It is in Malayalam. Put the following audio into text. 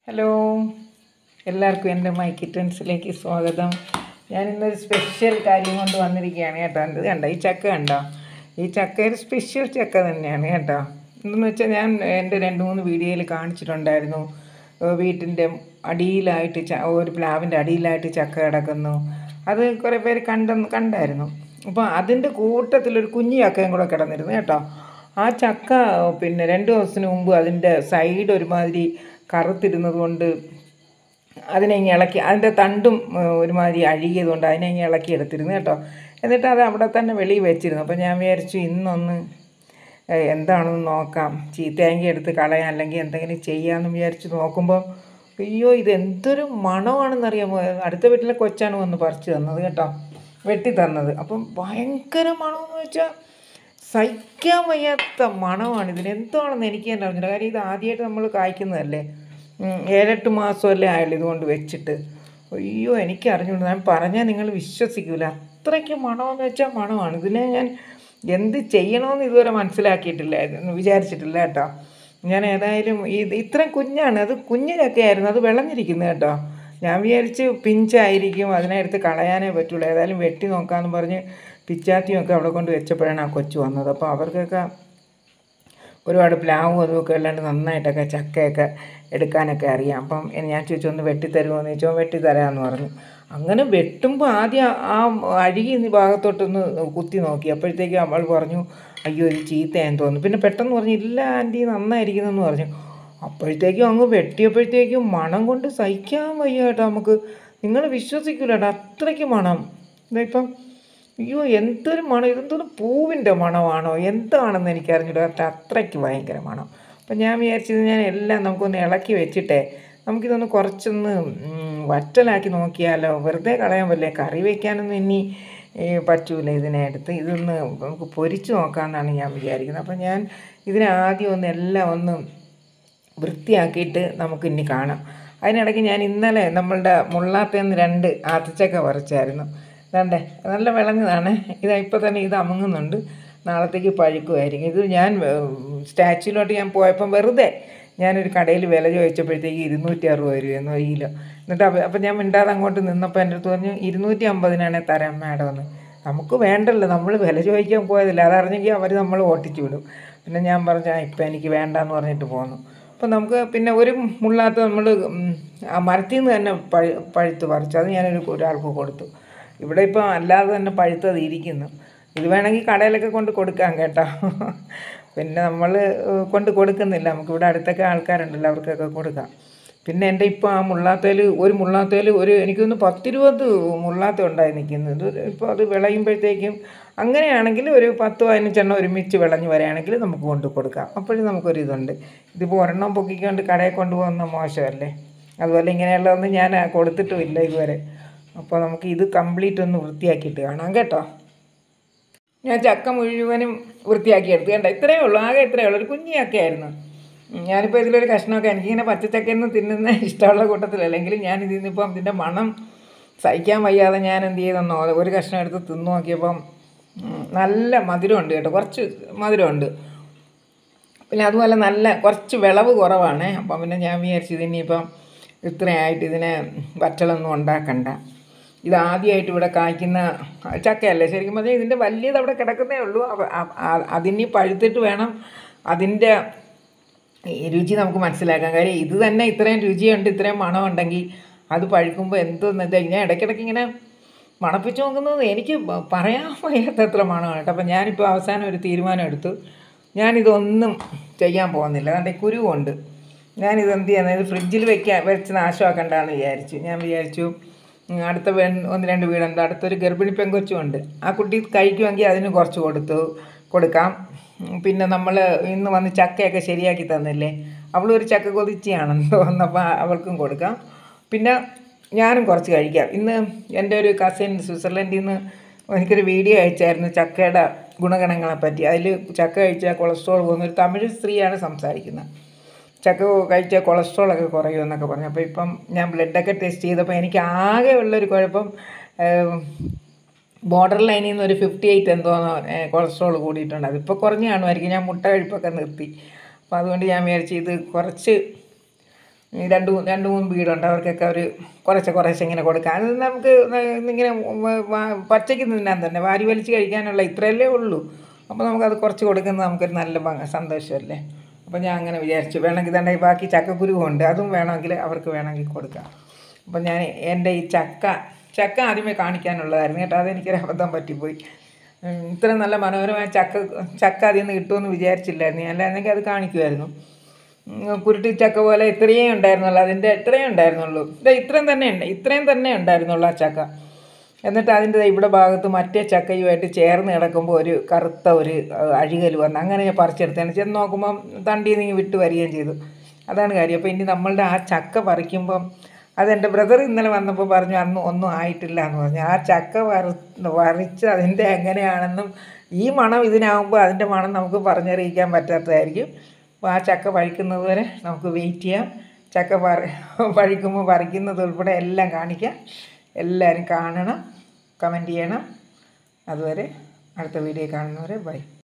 ഹലോ എല്ലാവർക്കും എൻ്റെ മൈ കിറ്റൻസിലേക്ക് സ്വാഗതം ഞാൻ ഇന്നൊരു സ്പെഷ്യൽ കാര്യം കൊണ്ട് വന്നിരിക്കുകയാണ് കേട്ടോ ഇത് കണ്ടോ ഈ ചക്ക കണ്ടോ ഈ ചക്ക ഒരു സ്പെഷ്യൽ ചക്ക തന്നെയാണ് കേട്ടോ എന്തെന്ന് വെച്ചാൽ ഞാൻ എൻ്റെ രണ്ട് മൂന്ന് വീഡിയോയിൽ കാണിച്ചിട്ടുണ്ടായിരുന്നു ഏഹ് വീട്ടിൻ്റെ അടിയിലായിട്ട് ച ഒരു പ്ലാവിൻ്റെ അടിയിലായിട്ട് ചക്ക കിടക്കുന്നു അത് കുറേ പേര് കണ്ടെന്ന് കണ്ടായിരുന്നു അപ്പോൾ അതിൻ്റെ കൂട്ടത്തിലൊരു കുഞ്ഞു ചക്കയും കൂടെ കിടന്നിരുന്നു കേട്ടോ ആ ചക്ക പിന്നെ രണ്ട് ദിവസത്തിന് മുമ്പ് അതിൻ്റെ സൈഡ് ഒരുമാതിരി കറുത്തിരുന്നത് കൊണ്ട് അതിനെ ഇങ്ങ് ഇളക്കി അതിൻ്റെ തണ്ടും ഏഹ്, ഒരുമാതിരി അഴുകിയത് കൊണ്ട് അതിനെ ഇങ്ങ് ഇളക്കി എടുത്തിരുന്നു കേട്ടോ എന്നിട്ട് അത് അവിടെ തന്നെ വെളിയിൽ വെച്ചിരുന്നു അപ്പോൾ ഞാൻ വിചാരിച്ചു ഇന്നൊന്ന് ഏഹ്, എന്താണെന്ന് നോക്കാം ചീത്തയാങ്കി എടുത്ത് കളയാം അല്ലെങ്കിൽ എന്തെങ്കിലും ചെയ്യാമെന്ന് വിചാരിച്ച് നോക്കുമ്പോൾ അയ്യോ ഇത് എന്തൊരു മണമാണെന്നറിയാമോ അടുത്ത വീട്ടിലെ കൊച്ചാണ് വന്ന് പറിച്ച് തന്നത് കേട്ടോ വെട്ടി തന്നത് അപ്പം ഭയങ്കര മണമെന്ന് വെച്ചാൽ സഹിക്കാൻ വയ്യാത്ത മണമാണ് ഇതിന് എന്താണെന്ന് എനിക്ക് തന്നെ അറിഞ്ഞില്ല കാര്യം ഇത് ആദ്യമായിട്ട് നമ്മൾ കായ്ക്കുന്നതല്ലേ ഉം, ഏഴെട്ട് മാസമല്ലേ ആയുള്ളൂ ഇതുകൊണ്ട് വെച്ചിട്ട് അയ്യോ എനിക്ക് അറിഞ്ഞുകൊണ്ട് ഞാൻ പറഞ്ഞാൽ നിങ്ങൾ വിശ്വസിക്കില്ല അത്രയ്ക്ക് മണമെന്ന് വെച്ചാൽ മണമാണ് ഇതിനെ ഞാൻ എന്ത് ചെയ്യണമെന്ന് ഇതുവരെ മനസ്സിലാക്കിയിട്ടില്ല വിചാരിച്ചിട്ടില്ല കേട്ടോ ഞാൻ ഏതായാലും ഇത് ഇത്രയും കുഞ്ഞാണ് അത് കുഞ്ഞു ചക്കയായിരുന്നു അത് വിളഞ്ഞിരിക്കുന്നത് കേട്ടോ ഞാൻ വിചാരിച്ച് പിഞ്ചായിരിക്കും അതിനെ എടുത്ത് കളയാനേ പറ്റുള്ളൂ ഏതായാലും വെട്ടി നോക്കാമെന്ന് പറഞ്ഞ് പിച്ചാത്തിയൊക്കെ അവിടെ കൊണ്ട് വെച്ചപ്പോഴാണ് ആ കൊച്ചു വന്നത് അപ്പോൾ അവർക്കൊക്കെ ഒരുപാട് പ്ലാവും അതുമൊക്കെ അല്ലാണ്ട് നന്നായിട്ടൊക്കെ ചക്കയൊക്കെ എടുക്കാനൊക്കെ അറിയാം അപ്പം ഞാൻ ചോദിച്ചു ഒന്ന് വെട്ടിത്തരുമോ എന്ന് ചോദിച്ചോ വെട്ടിത്തരാമെന്ന് പറഞ്ഞു അങ്ങനെ വെട്ടുമ്പോൾ ആദ്യം ആ അഴുകി ഈ ഭാഗത്തോട്ടൊന്ന് കുത്തി നോക്കി അപ്പോഴത്തേക്കും അവൾ പറഞ്ഞു അയ്യോ ഇത് ചീത്തയാന്ന് തോന്നുന്നു പിന്നെ പെട്ടെന്ന് പറഞ്ഞു ഇല്ല ആൻറ്റി നന്നായിരിക്കുന്നെന്ന് പറഞ്ഞു അപ്പോഴത്തേക്കും അങ്ങ് വെട്ടിയപ്പോഴത്തേക്കും മണം കൊണ്ട് സഹിക്കാൻ വയ്യ കേട്ടോ നമുക്ക് നിങ്ങൾ വിശ്വസിക്കില്ല കേട്ടോ അത്രയ്ക്ക് മണം ഇപ്പം അയ്യോ എന്തൊരു മണം ഇതെന്തോന്ന് പൂവിൻ്റെ മണമാണോ എന്താണെന്ന് എനിക്കറിഞ്ഞില്ല കേട്ടോ അത്രയ്ക്ക് ഭയങ്കര മണം അപ്പം ഞാൻ വിചാരിച്ചത് ഞാൻ എല്ലാം നമുക്കൊന്ന് ഇളക്കി വെച്ചിട്ടേ നമുക്കിതൊന്ന് കുറച്ചൊന്ന് ഉം, വറ്റലാക്കി നോക്കിയാലോ വെറുതെ കളയാൻ പറ്റില്ല കറി വയ്ക്കാനൊന്നും ഇനി ഏ, പറ്റൂല ഇതിനെ എടുത്ത് ഇതൊന്ന് നമുക്ക് പൊരിച്ച് നോക്കാമെന്നാണ് ഞാൻ വിചാരിക്കുന്നത് അപ്പം ഞാൻ ഇതിനെ ആദ്യം ഒന്ന് എല്ലാം ഒന്ന് വൃത്തിയാക്കിയിട്ട് നമുക്ക് ഇനി കാണാം അതിനിടയ്ക്ക് ഞാൻ ഇന്നലെ നമ്മളുടെ മുള്ളാത്തേന്ന് രണ്ട് ആത്തച്ചക്ക പറിച്ചായിരുന്നു ഇതാണ്ടേ നല്ല വിളഞ്ഞതാണ് ഇതാ ഇപ്പോൾ തന്നെ ഇത് അമുങ്ങുന്നുണ്ട് നാളത്തേക്ക് പഴുക്കുമായിരിക്കും ഇത് ഞാൻ സ്റ്റാച്യൂലോട്ട് ഞാൻ പോയപ്പം വെറുതെ ഞാനൊരു കടയിൽ വില ചോദിച്ചപ്പോഴത്തേക്ക് ഇരുന്നൂറ്റി അറുപത് രൂപയെന്ന് ഒരു കിലോ എന്നിട്ട് അപ്പം അപ്പം ഞാൻ മിണ്ടാതെ അങ്ങോട്ട് നിന്നപ്പോൾ എൻ്റെ അടുത്ത് പറഞ്ഞു ഇരുന്നൂറ്റി അമ്പതിനാണേ തരാം മാഡം എന്ന് നമുക്ക് വേണ്ടല്ലോ നമ്മൾ വില ചോദിക്കാൻ പോയതില്ല അതറിഞ്ഞെങ്കിൽ അവർ നമ്മൾ ഓട്ടിച്ചു വിടും പിന്നെ ഞാൻ പറഞ്ഞു ആ ഇപ്പം എനിക്ക് വേണ്ടാന്ന് പറഞ്ഞിട്ട് പോന്നു അപ്പം നമുക്ക് പിന്നെ ഒരു മുള്ളാത്ത നമ്മൾ ആ മരത്തിൽ നിന്ന് തന്നെ പഴു പഴുത്ത് പറിച്ചു അത് ഞാനൊരു ഒരാൾക്ക് കൊടുത്തു ഇവിടെ ഇപ്പോൾ അല്ലാതെ തന്നെ പഴുത്തത് ഇരിക്കുന്നു ഇത് വേണമെങ്കിൽ കടയിലൊക്കെ കൊണ്ട് കൊടുക്കാം കേട്ടോ പിന്നെ നമ്മൾ കൊണ്ട് കൊടുക്കുന്നില്ല നമുക്ക് ഇവിടെ അടുത്തൊക്കെ ആൾക്കാരുണ്ടല്ലോ അവർക്കൊക്കെ കൊടുക്കാം പിന്നെ എൻ്റെ ഇപ്പോൾ ആ മുള്ളാത്തേൽ ഒരു മുള്ളാത്തേൽ ഒരു എനിക്കൊന്ന് പത്തിരുപത് മുള്ളാത്ത ഉണ്ടായി നിൽക്കുന്നത് ഇപ്പോൾ അത് വിളയുമ്പോഴത്തേക്കും അങ്ങനെയാണെങ്കിൽ ഒരു പത്ത് പതിനഞ്ചെണ്ണം ഒരുമിച്ച് വിളഞ്ഞ് വരികയാണെങ്കിൽ നമുക്ക് കൊണ്ട് കൊടുക്കാം അപ്പോഴും നമുക്കൊരു ഇതുണ്ട് ഇതിപ്പോൾ ഒരെണ്ണം പൊക്കിക്കൊണ്ട് കടയിൽ കൊണ്ടുപോകുന്ന മോശമല്ലേ അതുപോലെ ഇങ്ങനെയുള്ളതൊന്നും ഞാൻ കൊടുത്തിട്ടുമില്ല ഇതുവരെ അപ്പോൾ നമുക്ക് ഇത് കംപ്ലീറ്റ് ഒന്ന് വൃത്തിയാക്കിയിട്ട് കാണാം കേട്ടോ ഞാൻ ചക്ക മുഴുവനും വൃത്തിയാക്കി എടുത്തു കണ്ട ഇത്രയേ ഉള്ളൂ ആകെ ഇത്രയേ ഉള്ളൂ ഒരു കുഞ്ഞു ചക്കയായിരുന്നു ഉം, ഞാനിപ്പോൾ ഇതിലൊരു കഷ്ണമൊക്കെ എനിക്കിങ്ങനെ പച്ചച്ചക്കയൊന്നും തിന്നുന്ന ഇഷ്ടമുള്ള കൂട്ടത്തിലല്ലെങ്കിൽ ഞാൻ ഇതിൽ നിന്നിപ്പം ഇതിൻ്റെ മണം സഹിക്കാൻ വയ്യാതെ ഞാൻ എന്ത് ചെയ്തെന്നോ ഒരു കഷ്ണം എടുത്ത് തിന്നു നോക്കിയപ്പം ഉം, നല്ല മധുരമുണ്ട് കേട്ടോ കുറച്ച് മധുരമുണ്ട് പിന്നെ അതുപോലെ നല്ല കുറച്ച് വിളവ് കുറവാണ് അപ്പം പിന്നെ ഞാൻ വിചാരിച്ചു ഇതിനിപ്പം ഇത്രയായിട്ട് ഇതിനെ വറ്റലൊന്നും ഉണ്ടാക്കണ്ട ഇത് ആദ്യമായിട്ട് ഇവിടെ കായ്ക്കുന്ന ചക്കയല്ലേ ശരിക്കും പറഞ്ഞാൽ ഇതിൻ്റെ വലിയത് അവിടെ കിടക്കുന്നേ ഉള്ളൂ അവ- അ- അ- അതിനി പഴുത്തിട്ട് വേണം അതിൻ്റെ ഈ രുചി നമുക്ക് മനസ്സിലാക്കാൻ കാര്യം ഇത് തന്നെ ഇത്രയും രുചിയുണ്ട് ഇത്രയും മണമുണ്ടെങ്കിൽ അത് പഴുക്കുമ്പോൾ എന്തോന്ന് ഇത് ഞാൻ ഇടയ്ക്കിടയ്ക്ക് ഇങ്ങനെ മണപ്പിച്ച് നോക്കുന്നത് എനിക്ക് പ- പറയാൻ വയ്യാത്തത്ര മണമാണ് കേട്ടോ അപ്പം ഞാനിപ്പോൾ അവസാനം ഒരു തീരുമാനം എടുത്തു ഞാനിതൊന്നും ചെയ്യാൻ പോകുന്നില്ല അതുകൊണ്ട് കുരുവുണ്ട് ഞാനിത് എന്ത് ചെയ്യുന്നത് ഇത് ഫ്രിഡ്ജിൽ വെക്കാൻ വെച്ച് നാശമാക്കണ്ടെന്ന് വിചാരിച്ചു ഞാൻ വിചാരിച്ചു ഉം, അടുത്ത വേ ഒന്ന് രണ്ട് വീടുണ്ട് അടുത്തൊരു ഗർഭിണി പെങ്കൊച്ചും ഉണ്ട് ആ കുട്ടി കഴിക്കുമെങ്കിൽ അതിന് കുറച്ച് കൊടുത്തു കൊടുക്കാം ഉം, പിന്നെ നമ്മൾ ഇന്ന് വന്ന് ചക്കയൊക്കെ ശരിയാക്കി തന്നില്ലേ അവളൊരു ചക്ക കൊതിച്ചിയാണെന്ന് തോന്നുന്നപ്പോൾ അവൾക്കും കൊടുക്കാം പിന്നെ ഞാനും കുറച്ച് കഴിക്കാം ഇന്ന് എൻ്റെ ഒരു കസിൻ സ്വിറ്റ്സർലൻഡിൽ നിന്ന് എനിക്കൊരു വീഡിയോ അയച്ചായിരുന്നു ചക്കയുടെ ഗുണഗണങ്ങളെ പറ്റി അതിൽ ചക്ക കഴിച്ചാൽ കൊളസ്ട്രോൾ പോകുന്ന ഒരു തമിഴ് സ്ത്രീയാണ് സംസാരിക്കുന്നത് ചക്ക കഴിച്ചാൽ കൊളസ്ട്രോളൊക്കെ കുറയുമെന്നൊക്കെ പറഞ്ഞു അപ്പോൾ ഇപ്പം ഞാൻ ബ്ലഡൊക്കെ ടെസ്റ്റ് ചെയ്തപ്പോൾ എനിക്ക് ആകെ ഉള്ളൊരു കുഴപ്പം ബോർഡർ ലൈനിൽ നിന്ന് ഒരു ഫിഫ്റ്റി എയ്റ്റ് എന്തോന്നോ കൊളസ്ട്രോൾ കൂടിയിട്ടുണ്ട് അതിപ്പോൾ കുറഞ്ഞ് കാണുമായിരിക്കും ഞാൻ മുട്ട കഴിപ്പൊക്കെ നിർത്തി അപ്പോൾ അതുകൊണ്ട് ഞാൻ വിചാരിച്ചു ഇത് കുറച്ച് ഈ രണ്ട് മൂ- രണ്ട് മൂന്ന് വീടുണ്ട് അവർക്കൊക്കെ ഒരു കുറച്ച് കുറച്ച് ഇങ്ങനെ കൊടുക്കാം അത് നമുക്ക് ഇങ്ങനെ വ- പച്ചയ്ക്ക് തിന്നാൻ തന്നെ വാരി വലിച്ച് കഴിക്കാനുള്ള ഇത്രയല്ലേ ഉള്ളൂ അപ്പോൾ നമുക്കത് കുറച്ച് കൊടുക്കുന്നത് നമുക്കൊരു നല്ല ഭംഗ- സന്തോഷമല്ലേ അപ്പോൾ ഞാൻ അങ്ങനെ വിചാരിച്ചു വേണമെങ്കിൽ തന്നെ ബാക്കി ചക്കക്കുരുവും ഉണ്ട് അതും വേണമെങ്കിൽ അവർക്ക് വേണമെങ്കിൽ കൊടുക്കാം അപ്പോൾ ഞാൻ എൻ്റെ ഈ ചക്ക ചക്ക ആദ്യമേ കാണിക്കാനുള്ളതായിരുന്നു കേട്ടോ അതെനിക്കൊരു അബദ്ധം പറ്റിപ്പോയി ഉം, ഇത്ര നല്ല മനോഹരമായ ചക്ക ചക്ക അതിൽ നിന്ന് കിട്ടുമെന്ന് വിചാരിച്ചില്ലായിരുന്നു ഞാൻ അല്ലായിരുന്നെങ്കിൽ അത് കാണിക്കുമായിരുന്നു ഉം, കുരുട്ടി ചക്ക പോലെ ഇത്രയേ ഉണ്ടായിരുന്നുള്ളൂ അതിൻ്റെ ഇത്രയേ ഉണ്ടായിരുന്നുള്ളൂ ഇതാ ഇത്രയും തന്നെ ഉണ്ട് ഇത്രയും തന്നെ ഉണ്ടായിരുന്നുള്ളൂ ആ ചക്ക എന്നിട്ട് അതിൻ്റെ ദേ ഇവിടെ ഭാഗത്ത് മറ്റേ ചക്കയുമായിട്ട് ചേർന്ന് കിടക്കുമ്പോൾ ഒരു കറുത്ത ഒരു അഹ്, അഴുകൽ വന്ന് അങ്ങനെ ഞാൻ പറിച്ചെടുത്താണ് ചെന്ന് നോക്കുമ്പം തണ്ടി നീങ്ങി വിട്ട് വരികയും ചെയ്തു അതാണ് കാര്യം അപ്പോൾ ഇനി നമ്മളുടെ ആ ചക്ക പറിക്കുമ്പം അതെൻ്റെ ബ്രദർ ഇന്നലെ വന്നപ്പോൾ പറഞ്ഞു അന്ന് ഒന്നും ആയിട്ടില്ല എന്ന് പറഞ്ഞു ആ ചക്ക വറ വറിച്ച് അതിൻ്റെ എങ്ങനെയാണെന്നും ഈ മണം ഇതിനാകുമ്പോൾ അതിൻ്റെ മണം നമുക്ക് പറഞ്ഞറിയിക്കാൻ പറ്റാത്തതായിരിക്കും അപ്പോൾ ആ ചക്ക പഴിക്കുന്നത് വരെ നമുക്ക് വെയിറ്റ് ചെയ്യാം ചക്ക പറ പഴിക്കുമ്പോൾ പറിക്കുന്നത് ഉൾപ്പെടെ എല്ലാം കാണിക്കാം എല്ലാവരും കാണണം കമൻറ്റ് ചെയ്യണം അതുവരെ അടുത്ത വീഡിയോ കാണുന്നവരെ ബൈ